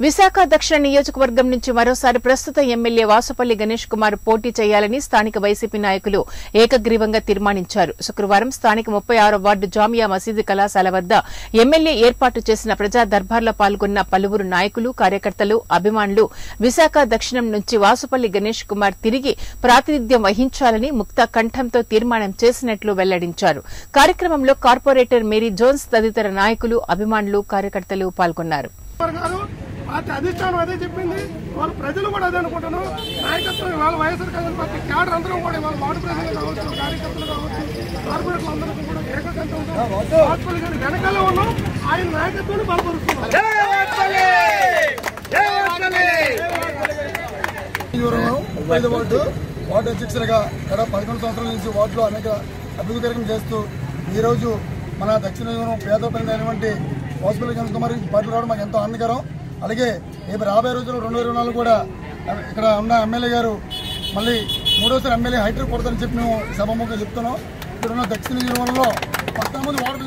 విశాఖ దక్షిణ నియోజకవర్గం నుంచి మరోసారి ప్రస్తుత ఎమ్మెల్యే వాసుపల్లి గణేష్ కుమార్ పోటీ చేయాలని స్థానిక వైసీపీ నాయకులు ఏకగ్రీవంగా తీర్మానించారు శుక్రవారం స్థానిక ముప్పై ఆరో వార్డు జామియా మసీదు కళాశాల వద్ద ఎమ్మెల్యే ఏర్పాటు చేసిన ప్రజా దర్బార్లో పాల్గొన్న పలువురు నాయకులు కార్యకర్తలు అభిమానులు విశాఖ దక్షిణం నుంచి వాసుపల్లి గణేష్ కుమార్ తిరిగి ప్రాతినిధ్యం వహించాలని ముక్త కంఠంతో తీర్మానం చేసినట్లు వెల్లడించారు కార్యక్రమంలో కార్పొరేటర్ మేరీ జోన్స్ తదితర నాయకులు అభిమానులు కార్యకర్తలు పాల్గొన్నారు కుమార్ గారు పార్టీ అధిష్టానం అదే చెప్పింది వాళ్ళ ప్రజలు కూడా అదే అనుకుంటాను నాయకత్వం వాళ్ళ వైఎస్ఆర్ కాంగ్రెస్ పార్టీ క్యాడర్ అందరం కూడా వాళ్ళ వార్డు ప్రజలు కావచ్చు కార్యకర్తలు కావచ్చు కార్పొరేట్లు అందరికీ కూడా ఏకకంఠంతో హాస్పిటల్ గారి వెనకాల ఉన్నాం ఆయన నాయకత్వాన్ని బలపరుస్తున్నాం యూరోలో ముప్పై ఐదు వార్డు వార్డు అధ్యక్షులుగా గత పదకొండు సంవత్సరాల నుంచి వార్డులో అనేక అభివృద్ధి కార్యక్రమం చేస్తూ ఈరోజు మన దక్షిణ యూరం పేద అయినటువంటి వాసుపల్లి గణేష్ కుమార్ పార్టీ రావడం మాకు ఎంతో ఆనందకరం అలాగే రేపు రాబోయే రోజుల్లో రెండు వేల నాలుగు కూడా ఇక్కడ ఉన్న ఎమ్మెల్యే గారు మళ్ళీ మూడోసారి ఎమ్మెల్యే హైటెక్ కొడతారని చెప్పి మేము సభముఖంగా చెప్తున్నాం ఇక్కడ ఉన్న దక్షిణ యూరోలో పద్నాలుగు మంది వార్డు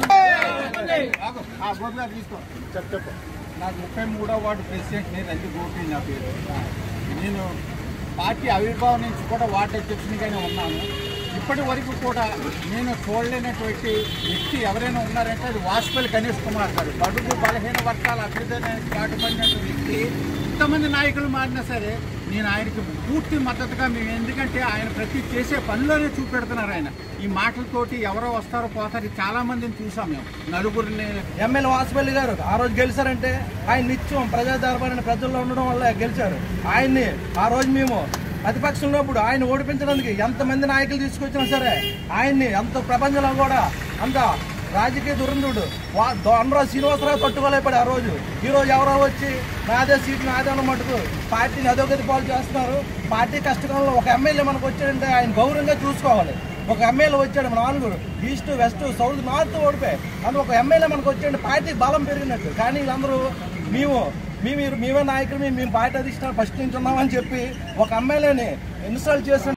నాకు ముప్పై మూడో వార్డు ప్రెసిడెంట్ని రంజి గోపి నా పేరు నేను పార్టీ ఆవిర్భావం నుంచి కూడా వార్డు అధ్యక్షునిగానే ఉన్నాను ఇప్పటి వరకు కూడా నేను చూడలేనటువంటి వ్యక్తి ఎవరైనా ఉన్నారంటే అది వాసుపల్లి గణేష్ కుమార్ గారు బడుగు బలహీన వర్గాల అభ్యుదయ పాటుపడిన వ్యక్తి ఇంతమంది నాయకులు మారినా సరే నేను ఆయనకి పూర్తి మద్దతుగా మేము ఎందుకంటే ఆయన ప్రతి చేసే పనిలోనే చూపెడుతున్నారు ఆయన ఈ మాటలతోటి ఎవరో వస్తారో పోతారు చాలా మందిని చూసాం మేము నలుగురిని ఎమ్మెల్యే వాసుపల్లి గారు ఆ రోజు గెలిచారంటే ఆయన నిత్యం ప్రజా దర్బారిన ప్రజల్లో ఉండడం వల్ల గెలిచారు ఆయన్ని ఆ రోజు మేము ప్రతిపక్షంలో ఇప్పుడు ఆయన ఓడిపించడానికి ఎంతమంది నాయకులు తీసుకొచ్చినా సరే ఆయన్ని అంత ప్రపంచంలో కూడా అంత రాజకీయ దురంధుడు దొండరావు శ్రీనివాసరావు తట్టుకోలేపాడు ఆ రోజు ఈ రోజు ఎవరో వచ్చి నాదే సీట్ నాదే అన్న మటుకు పార్టీని అధోగతి పాలు చేస్తున్నారు పార్టీ కష్టకాలంలో ఒక ఎమ్మెల్యే మనకు వచ్చాడంటే ఆయన గౌరవంగా చూసుకోవాలి ఒక ఎమ్మెల్యే వచ్చాడు మన నాలుగు ఈస్ట్ వెస్ట్ సౌత్ నార్త్ ఓడిపోయి అందులో ఒక ఎమ్మెల్యే మనకు వచ్చాడు పార్టీ బలం పెరిగినట్టు కానీ వీళ్ళందరూ మేము మీ మీరు మేమే నాయకులు మేము పార్టీ అధిష్టానం ఫస్ట్ నుంచి ఉన్నామని చెప్పి ఒక ఎమ్మెల్యేని ఇన్స్టాల్ చేసిన